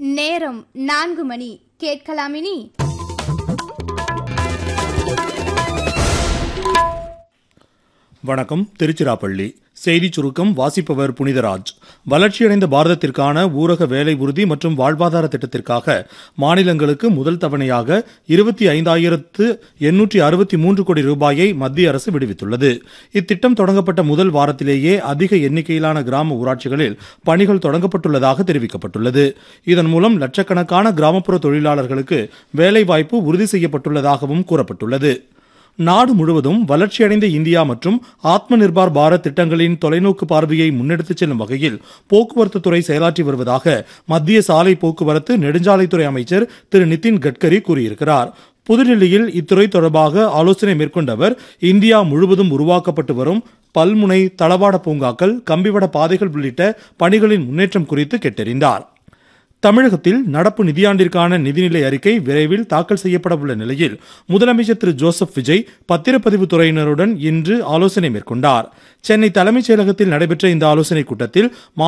நேரம் நான்கு மணி கேட்கலாமினி வணக்கம் திருச்சிராப்பள்ளி செய்திச் சுருக்கம் வாசிப்பவர் புனிதராஜ் வளர்ச்சியடைந்த பாரதத்திற்கான ஊரக வேலை உறுதி மற்றும் வாழ்வாதார திட்டத்திற்காக மாநிலங்களுக்கு முதல் தவணையாக இருபத்தி ஐந்தாயிரத்து எண்ணூற்றி அறுபத்தி மூன்று கோடி ரூபாயை மத்திய அரசு விடுவித்துள்ளது இத்திட்டம் தொடங்கப்பட்ட முதல் வாரத்திலேயே அதிக எண்ணிக்கையிலான கிராம ஊராட்சிகளில் பணிகள் தொடங்கப்பட்டுள்ளதாக தெரிவிக்கப்பட்டுள்ளது இதன் மூலம் லட்சக்கணக்கான கிராமப்புற தொழிலாளர்களுக்கு வேலைவாய்ப்பு உறுதி செய்யப்பட்டுள்ளதாகவும் கூறப்பட்டுள்ளது நாடு முழுவதும் வளர்ச்சியடைந்த இந்தியா மற்றும் ஆத்ம நிர்பார் பாரத் திட்டங்களின் தொலைநோக்கு பார்வையை முன்னெடுத்துச் செல்லும் வகையில் போக்குவரத்து துறை செயலாற்றி வருவதாக மத்திய சாலை போக்குவரத்து நெடுஞ்சாலைத்துறை அமைச்சர் திரு நிதின் கட்கரி கூறியிருக்கிறார் புதுடில்லியில் இத்துறை தொடர்பாக ஆலோசனை மேற்கொண்ட அவர் இந்தியா முழுவதும் உருவாக்கப்பட்டு வரும் பல்முனை தளவாட பூங்காக்கள் கம்பிவட பாதைகள் உள்ளிட்ட பணிகளின் முன்னேற்றம் குறித்து கேட்டறிந்தார் தமிழகத்தில் நடப்பு நிதியாண்டிற்கான நிதிநிலை அறிக்கை விரைவில் தாக்கல் செய்யப்பட உள்ள நிலையில் முதலமைச்சர் திரு ஜோசப் விஜய் பத்திரப்பதிவு துறையினருடன் இன்று ஆலோசனை மேற்கொண்டார் சென்னை தலைமைச் செயலகத்தில் நடைபெற்ற இந்த ஆலோசனைக் கூட்டத்தில்